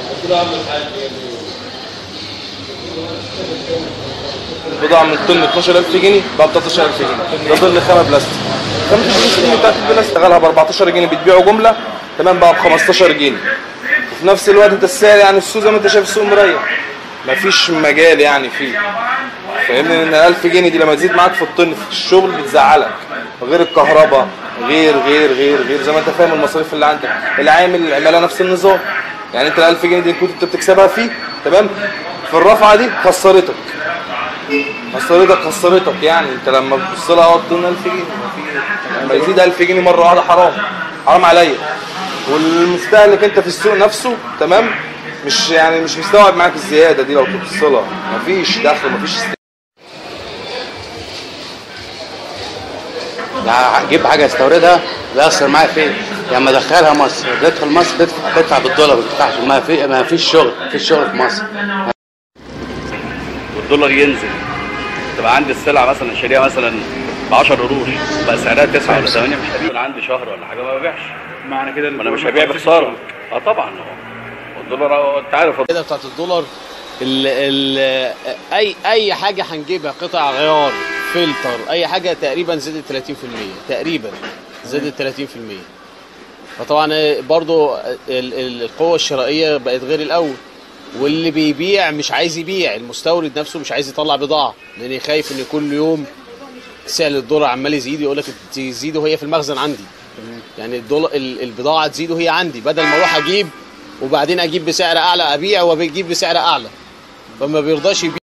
البضاعة من الطن 12000 جنيه بقى ب 13000 جنيه ده طن خامة بلاستيك خامة البلاستيك بتاعت البلاستيك اشتغلها ب 14 جنيه بتبيعه جملة تمام بقى ب 15 جنيه وفي نفس الوقت انت السعر يعني السوق زي ما انت شايف السوق مريح مفيش مجال يعني فيه فاهمني ان 1000 جنيه دي لما تزيد معاك في الطن في الشغل بتزعلك غير الكهرباء غير غير غير غير زي ما انت فاهم المصاريف اللي عندك العامل العماله نفس النظام يعني انت ال 1000 جنيه دي كنت انت بتكسبها فيه تمام في الرفعه دي خسرتك خسرتك خسرتك يعني انت لما بتبص لها اه الطن 1000 جنيه ما في- لما يزيد 1000 جنيه مره واحده حرام حرام عليا والمستهلك انت في السوق نفسه تمام مش يعني مش مستوعب معاك الزياده دي لو تبص لها مفيش دخل مفيش است... لا اجيب حاجه استوردها لا يأثر معايا فين؟ لما ادخلها مصر تدخل مصر تدفع تدفع بالدولار ما تدفعش ما في ما فيش شغل ما فيش شغل في مصر والدولار ينزل تبقى عندي السلعه مثلا شاريها مثلا ب 10 قروش بقى سعرها 9 ولا 8 مش هبيع عندي شهر ولا حاجه ما ببيعش معنى كده ما انا مش هبيع بخساره اه طبعا هو الدولار هو- انت عارف كده بتاعت الدولار ال ال اي اي حاجه هنجيبها قطع غيار فلتر اي حاجه تقريبا زادت 30% تقريبا زادت 30% فطبعا برضو ال- ال- القوه الشرائيه بقت غير الاول واللي بيبيع مش عايز يبيع المستورد نفسه مش عايز يطلع بضاعه لان خايف ان كل يوم سعر الدولار عمال يزيد يقول لك تزيد وهي في المخزن عندي يعني الدولار ال- البضاعه تزيد وهي عندي بدل ما اروح اجيب وبعدين اجيب بسعر اعلى ابيع واجيب بسعر اعلى فما بيرضاش يبيع